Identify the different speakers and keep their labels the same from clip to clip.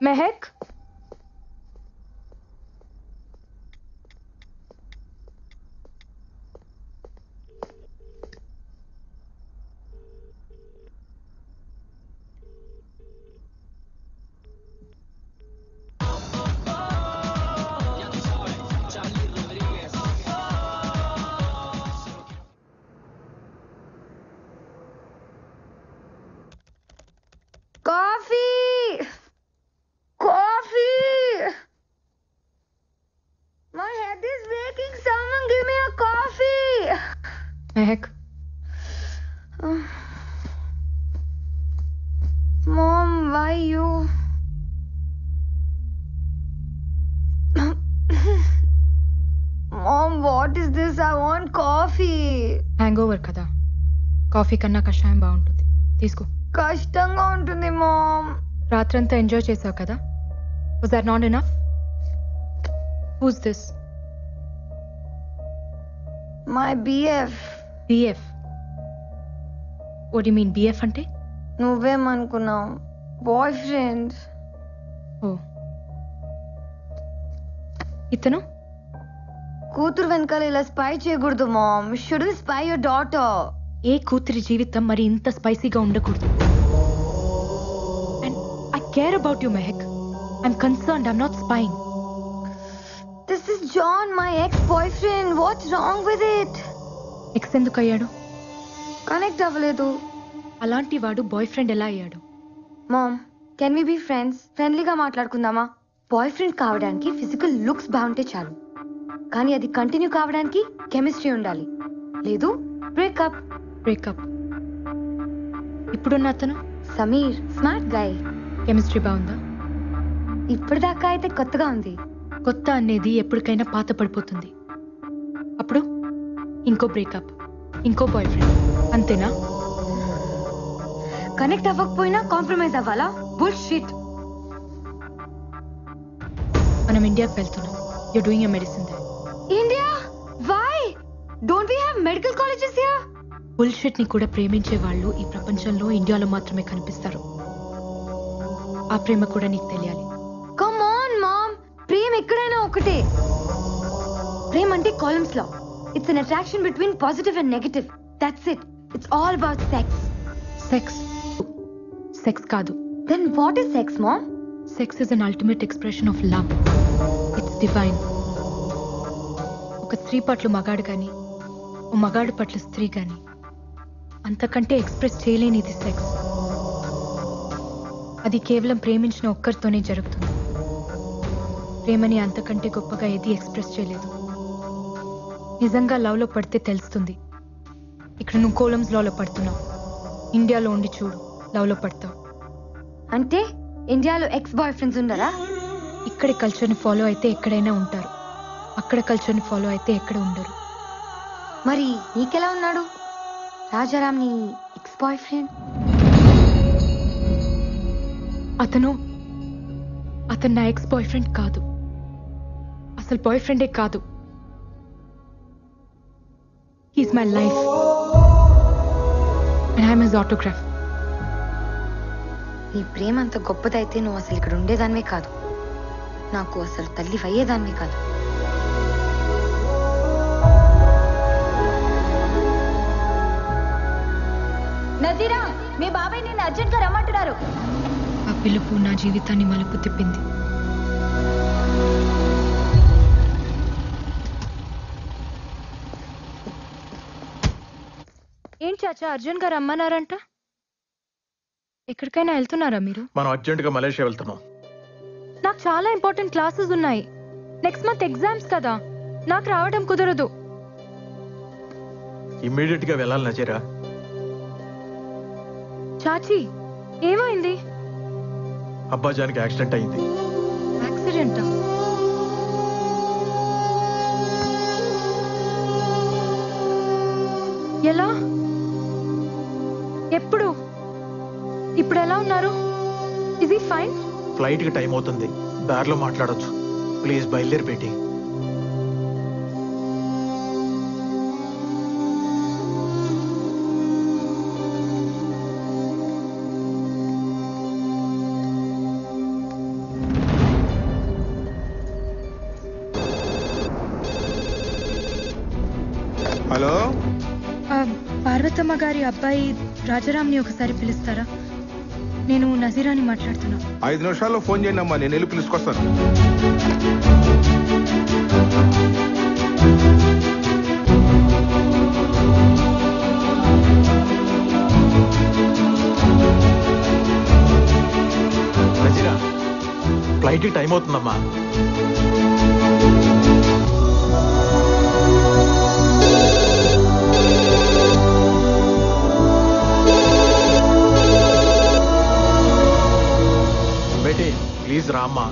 Speaker 1: Mehak coffee coffee my head is waking someone give me a coffee Mehak mom why you mom what is this I want coffee
Speaker 2: hangover కదా coffee కన్నా కషాయం బాగుంటుంది తీసుకో
Speaker 1: కష్టంగా ఉంటుంది ma'am
Speaker 2: రాత్రంతా enjoy చేసావు కదా was that not enough whose this
Speaker 1: my BF
Speaker 2: BF ఓడి మీన్ బిఎఫ్ అంటే
Speaker 1: నువ్వేమనుకున్నావు బాయ్ ఫ్రెండ్
Speaker 2: ఓ ఇతను
Speaker 1: కూతురు వెనకాల ఇలా స్పై చేయకూడదు mom should spy your daughter
Speaker 2: ఏ కూతురి జీవితం మరి ఇంత స్పైసీగా ఉండకూడదు and I care about you Mehak I'm concerned I'm not spying
Speaker 1: this is John my ex boyfriend what's wrong with it
Speaker 2: ex ఎందుకు అయ్యాడు
Speaker 1: కనెక్ట్ అవ్వలేదు
Speaker 2: అలాంటి వాడు బాయ్ ఫ్రెండ్ ఎలా అయ్యాడు
Speaker 1: mom can we be friends ఫ్రెండ్లీగా మాట్లాడుకుందామా బాయ్ ఫ్రెండ్ కావడానికి ఫిజికల్ లుక్స్ బాగుంటే చాలు కానీ అది కంటిన్యూ కావడానికి కెమిస్ట్రీ ఉండాలి లేదు బ్రేకప్
Speaker 2: బ్రేకప్ ఇప్పుడున్న అతను
Speaker 1: సమీర్ స్మార్ట్ గై
Speaker 2: కెమిస్ట్రీ బాగుందా
Speaker 1: ఇప్పటిదాకా అయితే కొత్తగా ఉంది
Speaker 2: కొత్త అనేది ఎప్పటికైనా పాత పడిపోతుంది అప్పుడు ఇంకో బ్రేకప్ ఇంకో బాయ్ ఫ్రెండ్ అంతేనా
Speaker 1: కనెక్ట్ అవ్వకపోయినా కాంప్రమైజ్ అవ్వాలా బుల్ షిట్
Speaker 2: మనం ఇండియాకి వెళ్తున్నాం you doing a medicine they
Speaker 1: India why don't we have medical colleges here
Speaker 2: bullshit ని కూడా ప్రేమించే వాళ్ళు ఈ ప్రపంచంలో ఇండియాలో మాత్రమే కనిపిస్తారు ఆ ప్రేమ కూడా నీకు తెలియాలి
Speaker 1: కమ్ ఆన్ మామ్ ప్రేమ ఎక్కడైనా ఒకటే ప్రేమ అంటే కాలమ్స్ లో it's an attraction between positive and negative that's it it's all about sex
Speaker 2: sex sex కాదు
Speaker 1: then what is sex mom
Speaker 2: sex is an ultimate expression of love it's divine ఒక స్త్రీ పట్ల మగాడు కానీ ఓ మగాడు పట్ల స్త్రీ కానీ అంతకంటే ఎక్స్ప్రెస్ చేయలేనిది సెక్స్ అది కేవలం ప్రేమించిన ఒక్కరితోనే జరుగుతుంది ప్రేమని అంతకంటే గొప్పగా ఏది ఎక్స్ప్రెస్ చేయలేదు నిజంగా లవ్లో పడితే తెలుస్తుంది ఇక్కడ నువ్వు కోలమ్స్ లవ్లో పడుతున్నావు ఇండియాలో ఉండి చూడు లవ్లో పడతావు
Speaker 1: అంటే ఇండియాలో ఎక్స్ బాయ్ ఫ్రెండ్స్ ఉండరా
Speaker 2: ఇక్కడి కల్చర్ని ఫాలో అయితే ఎక్కడైనా ఉంటారు అక్కడ కల్చర్ని ఫాలో అయితే ఎక్కడ ఉండరు
Speaker 1: మరి నీకెలా ఉన్నాడు రాజారాం నీ ఎక్స్ బాయ్ ఫ్రెండ్
Speaker 2: అతను అతను నా ఎక్స్ బాయ్ ఫ్రెండ్ కాదు అసలు బాయ్ ఫ్రెండే కాదు he's my life and I'm his autograph
Speaker 1: నీ ప్రేమ అంత గొప్పదైతే నువ్వు అసలు ఇక్కడ ఉండేదానివే కాదు నాకు అసలు తల్లి అయ్యేదానివే కాదు
Speaker 3: నజీరా మీ బాబాయ్ నిన్ను అర్జెంట్ గా రమ్మంటున్నారు
Speaker 2: ఆ పిలుపు నా జీవితాన్ని మలుపు తిప్పింది ఏం చాచా అర్జున్ గారు రమ్మన్నారంట ఎక్కడికైనా వెళ్తున్నారా మీరు
Speaker 4: మనం అర్జెంటుగా మలేషియా వెళ్తున్నాం
Speaker 2: నాకు చాలా ఇంపార్టెంట్ క్లాసెస్ ఉన్నాయి నెక్స్ట్ మంత్ ఎగ్జామ్స్ కదా నాకు రావడం కుదరదు
Speaker 4: ఇమ్మీడియట్ గా వెళ్ళాలి నజీరా
Speaker 2: చాచి ఏమైంది
Speaker 4: అబ్బాజానికి యాక్సిడెంట్ అయింది
Speaker 2: యాక్సిడెంటా ఎలా ఎప్పుడు ఇప్పుడు ఎలా ఉన్నారు ఇది ఫైన్
Speaker 4: ఫ్లైట్ కి టైం అవుతుంది దారిలో మాట్లాడొచ్చు ప్లీజ్ బయలుదేరి పెట్టి
Speaker 2: సీతమ్మ గారి అబ్బాయి రాజారాంని ఒకసారి పిలుస్తారా నేను నజీరాని మాట్లాడుతున్నా
Speaker 5: ఐదు నిమిషాల్లో ఫోన్ చేయండి అమ్మా నేను వెళ్ళి పిలుచుకొస్తాను
Speaker 4: నజీరా ఫ్లైట్కి టైం అవుతుందమ్మా బేటీ ప్లీజ్ రామ్మా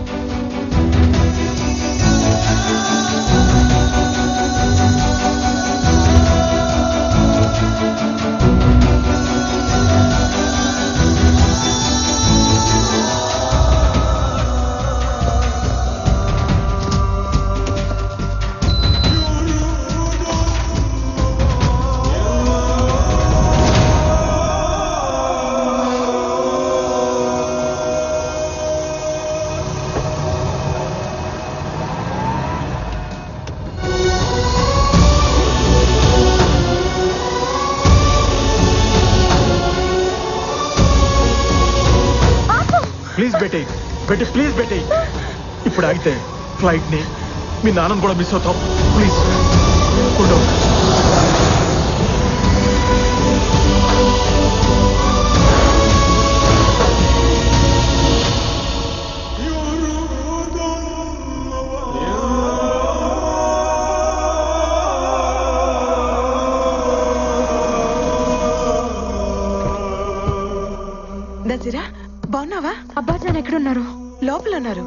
Speaker 4: ప్లీజ్ బేటీ బేటీ ప్లీజ్ బేటీ ఇప్పుడు ఆగితే ఫ్లైట్ ని మీ నాన్నను కూడా మిస్ అవుతాం ప్లీజ్ ఉండు
Speaker 6: నజీరా బాగున్నావా
Speaker 2: అబ్బాజాన్ ఎక్కడున్నారు
Speaker 6: లోపల ఉన్నారు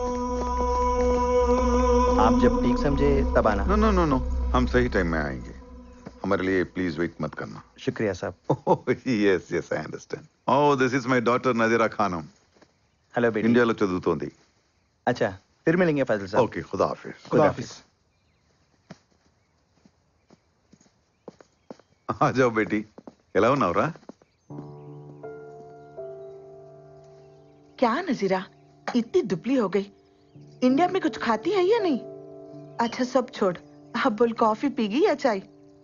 Speaker 7: आप जब ठीक समझे तब आना
Speaker 8: नो नो नो नो हम सही टाइम में आएंगे हमारे लिए प्लीज वेट मत करना
Speaker 7: शुक्रिया साहब
Speaker 8: yes yes i understand oh this is my daughter nazira khanum
Speaker 7: hello बेटी
Speaker 8: ఇండియాలో చదువుతోంది
Speaker 7: अच्छा फिर मिलेंगे फैजल साहब
Speaker 8: ఓకే ఖుదా హాఫిజ్
Speaker 7: खुदा हाफिज
Speaker 8: ఆ జాओ బేటీ ఎలా ఉన్నావురా
Speaker 6: क्या नजीरा इतनी दुबली हो गई इंडिया में कुछ खाती है या नहीं अच्छा सब छोड़ अब बोल कॉफी पीगी या चाय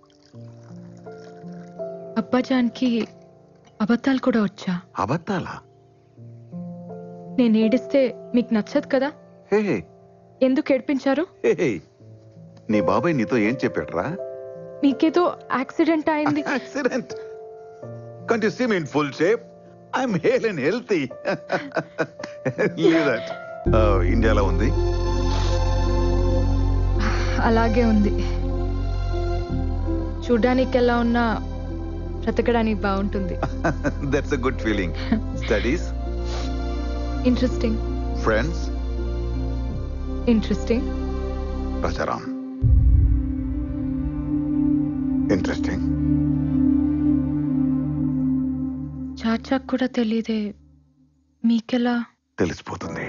Speaker 2: అబ్బాజాన్కి అబద్ధాలు కూడా వచ్చా
Speaker 8: అబద్ధాలా
Speaker 2: నేను ఏడిస్తే మీకు నచ్చదు కదా
Speaker 8: హే
Speaker 2: ఎందుకు ఏడిపించారు
Speaker 8: హే నీ బాబాయ్ నీతో ఏం చెప్పాడురా
Speaker 2: మీకేదో యాక్సిడెంట్ అయింది
Speaker 8: accident can't you see me in full shape I'm hale and healthy leave that ఇండియాలో ఉంది
Speaker 2: అలాగే ఉంది చూడ్డానికి ఎలా ఉన్నా బ్రతకడానికి బాగుంటుంది
Speaker 8: that's a good feeling studies
Speaker 2: interesting
Speaker 8: friends
Speaker 2: interesting
Speaker 8: Rajaram interesting
Speaker 2: చాచాకు కూడా తెలియదే మీకెలా
Speaker 8: తెలిసిపోతుంది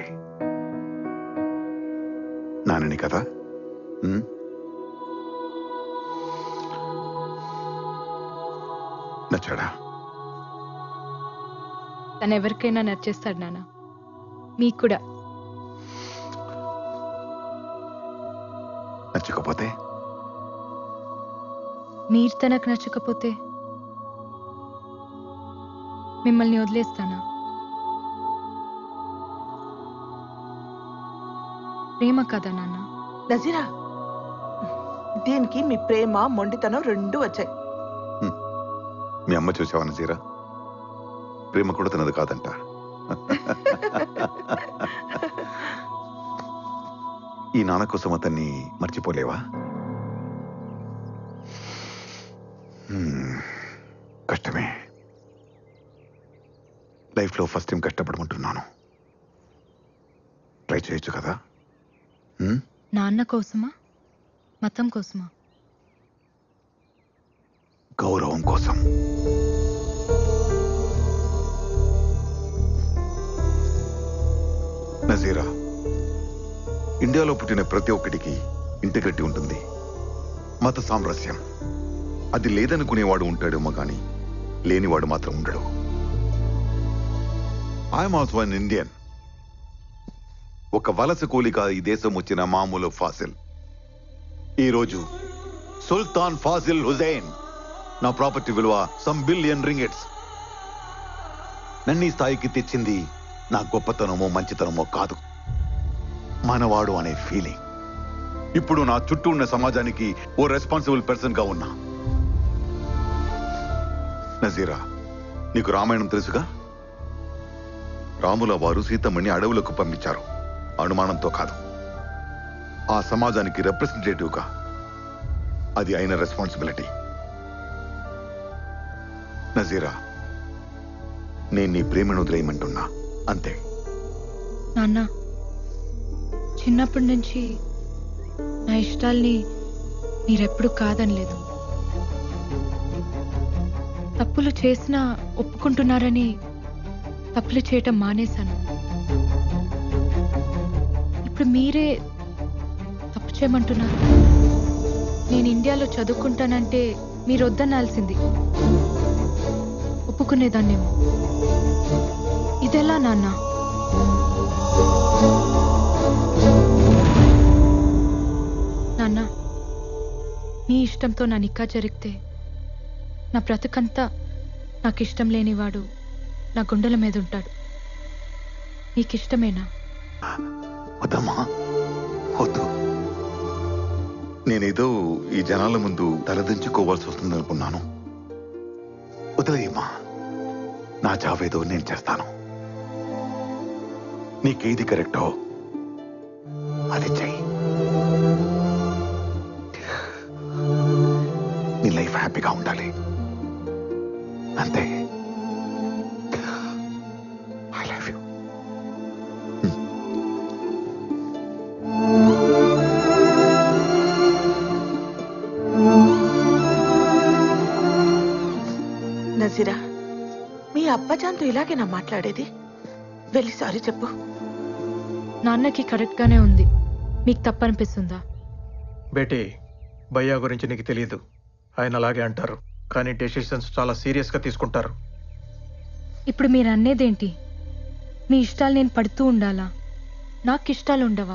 Speaker 8: నానని కదా ఉమ్? నచ్చాడా
Speaker 2: తను ఎవరికైనా నచ్చేస్తాడు నాన్న మీకు కూడా
Speaker 8: నచ్చకపోతే
Speaker 2: మీరు తనకు నచ్చకపోతే మిమ్మల్ని వదిలేస్తానా ప్రేమ కదా నాన్న
Speaker 6: నజీరా దీనికి మీ ప్రేమ మొండితనం రెండు వచ్చాయి
Speaker 8: మీ అమ్మ చూసావా నజీరా ప్రేమ కూడా తినదు కాదంట ఈ నాన్న కోసం అతన్ని మర్చిపోలేవా హ్మ్, కష్టమే లైఫ్లో ఫస్ట్ టైం కష్టపడుకుంటున్నాను ట్రై చేయొచ్చు కదా హ్మ్?
Speaker 2: నాన్న కోసమా మతం కోసమా
Speaker 8: గౌరవం కోసం నజీరా ఇండియాలో పుట్టిన ప్రతి ఒక్కడికి ఇంటిగట్టి ఉంటుంది మత సామరస్యం అది లేదనుకునేవాడు ఉంటాడేమో కానీ లేనివాడు మాత్రం ఉండడు ఐఎమ్ ఆల్సో అన్ ఇండియన్ ఒక వలస కూలిక ఈ దేశం వచ్చిన మామూలు ఫాసిల్ ఈరోజు సుల్తాన్ ఫాజిల్ హుజైన్ నా ప్రాపర్టీ విలువ సమ్ బిలియన్ రింగెట్స్ నన్ను ఈ స్థాయికి తెచ్చింది నా గొప్పతనమో మంచితనమో కాదు మనవాడు అనే ఫీలింగ్ ఇప్పుడు నా చుట్టూ ఉన్న సమాజానికి ఓ రెస్పాన్సిబుల్ పర్సన్ గా ఉన్నా నజీరా నీకు రామాయణం తెలుసుగా రాముల వారు సీతమ్మని అడవులకు పంపించారు అనుమానంతో కాదు ఆ సమాజానికి రిప్రజెంటేటివ్గా అది అయిన రెస్పాన్సిబిలిటీ నజీరా నేను నీ ప్రేమను వదిలేయమంటున్నా అంతే
Speaker 2: నాన్న చిన్నప్పటి నుంచి నా ఇష్టాల్ని మీరెప్పుడు కాదనలేదు తప్పులు చేసినా ఒప్పుకుంటున్నారని తప్పులు చేయటం మానేశాను ఇప్పుడు మీరే తప్పు చేయమంటున్నారు నేను ఇండియాలో చదువుకుంటానంటే మీరు వద్దనాల్సింది ఒప్పుకునేదాన్నేమో ఇదెలా నాన్న నాన్న మీ ఇష్టంతో నా నిక్కా జరిగితే నా బ్రతుకంతా నాకు ఇష్టం లేనివాడు నా గుండెల మీద ఉంటాడు నీకిష్టమేనా
Speaker 8: వద్దమ్మా వద్దు నేనేదో ఈ జనాల ముందు తలదించుకోవాల్సి వస్తుంది అనుకున్నాను వదిలేయమ్మా నా చావేదో నేను చేస్తాను నీకేది కరెక్టో అది చెయ్యి నీ లైఫ్ హ్యాపీగా ఉండాలి అంతే ఐ లవ్ యూ
Speaker 6: నజీరా మీ అబ్బజాన్తో ఇలాగేనా మాట్లాడేది వెళ్ళి సారీ చెప్పు
Speaker 2: నాన్నకి కరెక్ట్గానే ఉంది మీకు తప్పనిపిస్తుందా
Speaker 4: బేటీ భయ్యా గురించి నీకు తెలియదు ఆయన అలాగే అంటారు కానీ డెసిషన్స్ చాలా సీరియస్గా తీసుకుంటారు
Speaker 2: ఇప్పుడు మీరు అన్నేదేంటి మీ ఇష్టాలు నేను పడుతూ ఉండాలా నాకు ఇష్టాలు ఉండవా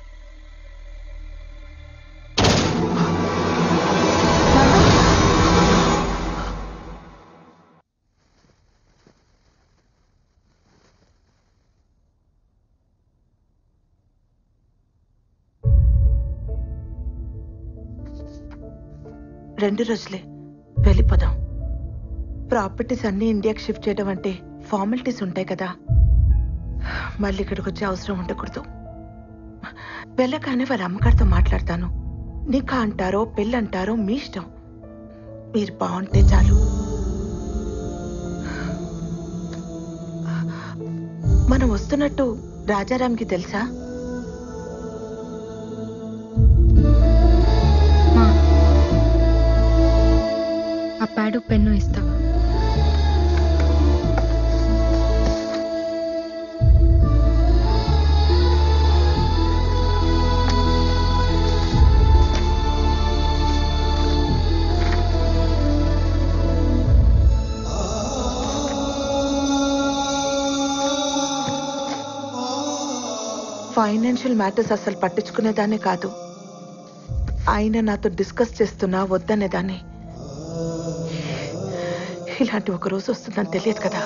Speaker 6: రెండు రోజులే వెళ్ళిపోదాం ప్రాపర్టీస్ అన్ని ఇండియాకి షిఫ్ట్ చేయడం అంటే ఫార్మాలిటీస్ ఉంటాయి కదా మళ్ళీ ఇక్కడికి వచ్చే అవసరం ఉండకూడదు వెళ్ళగానే వాళ్ళ అమ్మగారితో మాట్లాడతాను నీకా అంటారో పెళ్ళి అంటారో మీ ఇష్టం మీరు బాగుంటే చాలు మనం వస్తున్నట్టు రాజారాంకి తెలుసా
Speaker 2: మా ఆ ప్యాడు పెన్ను ఇస్తావా
Speaker 6: ఫైనాన్షియల్ మ్యాటర్స్ అసలు పట్టించుకునేదాన్ని కాదు ఆయన నాతో డిస్కస్ చేస్తున్నా వద్దనేదాన్ని ఇలాంటి ఒక రోజు వస్తుందని తెలియదు కదా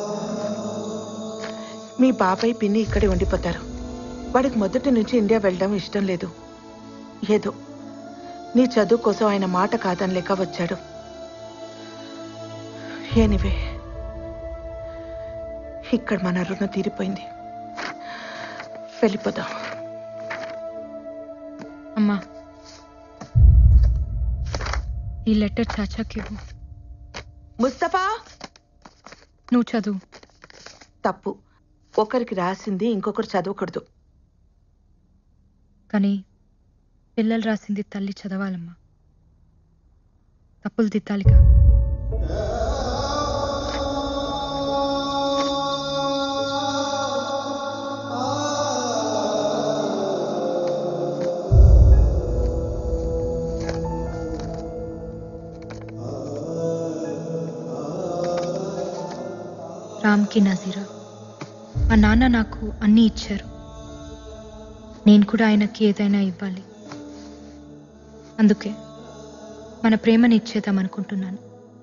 Speaker 6: మీ బాబాయ్ పిన్ని ఇక్కడే ఉండిపోతారు వాడికి మొదటి నుంచి ఇండియా వెళ్ళడం ఇష్టం లేదు ఏదో నీ చదువు కోసం ఆయన మాట కాదని లేక వచ్చాడు ఎనివే ఇక్కడ మన రుణం తీరిపోయింది వెళ్ళిపోదాం
Speaker 2: అమ్మా ఈ లెటర్ చాచాకి ఇవ్వు
Speaker 6: ముస్తఫా
Speaker 2: నువ్వు చదువు
Speaker 6: తప్పు ఒకరికి రాసింది ఇంకొకరు చదవకూడదు
Speaker 2: కానీ పిల్లలు రాసింది తల్లి చదవాలమ్మా తప్పులు దిద్దాలిగా రామ్కి నజీరా మా నాన్న నాకు అన్నీ ఇచ్చారు నేను కూడా ఆయనకి ఏదైనా ఇవ్వాలి అందుకే మన ప్రేమని ఇచ్చేద్దాం అనుకుంటున్నాను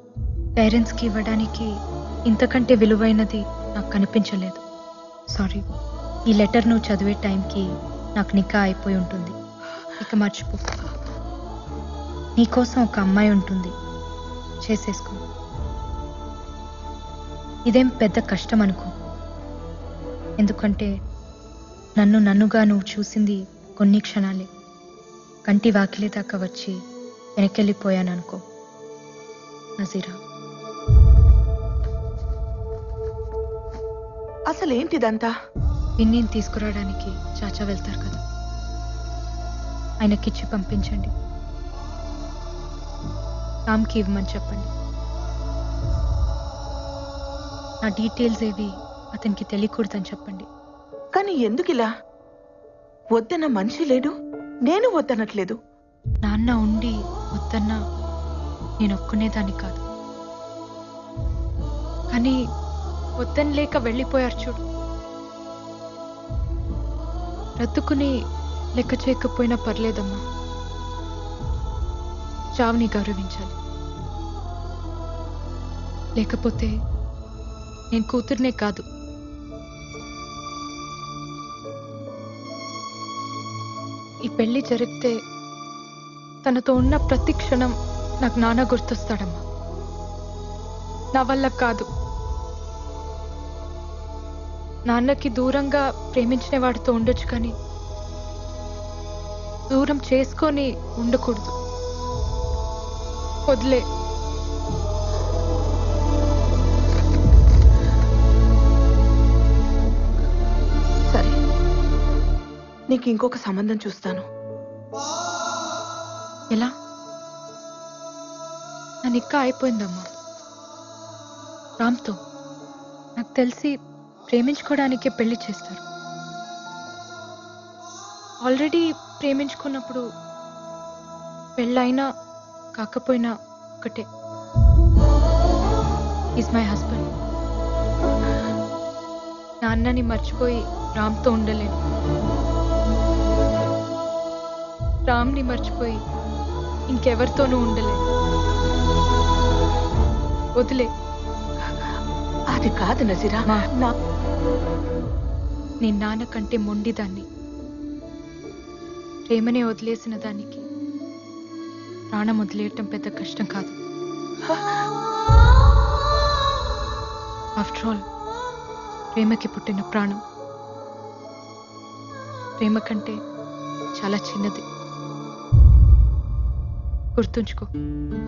Speaker 2: పేరెంట్స్కి ఇవ్వడానికి ఇంతకంటే విలువైనది నాకు కనిపించలేదు సారీ ఈ లెటర్ నువ్వు చదివే టైంకి నాకు నికా అయిపోయి ఉంటుంది ఇక మర్చిపో నీకోసం ఒక అమ్మాయి ఉంటుంది చేసేసుకో ఇదేం పెద్ద కష్టం అనుకో ఎందుకంటే నన్ను నన్నుగా నువ్వు చూసింది కొన్ని క్షణాలే కంటి వాకిలి దాకా వచ్చి వెనకెళ్ళిపోయాను అనుకో నజీరా
Speaker 6: అసలు ఏంటిదంతా
Speaker 2: పిన్నిని తీసుకురావడానికి చాచా వెళ్తారు కదా ఆయనకిచ్చి పంపించండి రామ్కి ఇవ్వమని చెప్పండి నా డీటెయిల్స్ ఏవి అతనికి తెలియకూడదని చెప్పండి
Speaker 6: కానీ ఎందుకిలా వద్దన్న మనిషి లేడు నేను వద్దనట్లేదు
Speaker 2: నాన్న ఉండి వద్దన్నా నేను ఒక్కునేదాన్ని కాదు కానీ వద్దని లేక వెళ్ళిపోయారు చూడు రద్దుకుని లెక్క చేయకపోయినా పర్లేదమ్మా చావుని గౌరవించాలి లేకపోతే నేను కూతుర్నే కాదు ఈ పెళ్లి జరిగితే తనతో ఉన్న ప్రతి క్షణం నాకు నాన్న గుర్తొస్తాడమ్మా నా వల్ల కాదు నాన్నకి దూరంగా ప్రేమించిన వాడితో ఉండొచ్చు కానీ దూరం చేసుకొని ఉండకూడదు వదిలే
Speaker 6: సరే నీకు ఇంకొక సంబంధం చూస్తాను
Speaker 2: ఎలా నా నిక్క అయిపోయిందమ్మా రామ్తో నాకు తెలిసి ప్రేమించుకోవడానికే పెళ్లి చేస్తారు ఆల్రెడీ ప్రేమించుకున్నప్పుడు పెళ్ళైనా కాకపోయినా ఒకటే ఈజ్ మై హస్బెండ్ నాన్నని మర్చిపోయి రామ్తో ఉండలేను రామ్ని మర్చిపోయి ఇంకెవరితోనూ ఉండలేను వదిలే
Speaker 6: అది కాదు నజీరా
Speaker 2: మా.
Speaker 6: నా
Speaker 2: నేను నాన్న కంటే మొండిదాన్ని ప్రేమనే వదిలేసిన దానికి ప్రాణం వదిలేయటం పెద్ద కష్టం కాదు ఆఫ్టర్ ఆల్ ప్రేమకి పుట్టిన ప్రాణం ప్రేమ కంటే చాలా చిన్నది గుర్తుంచుకో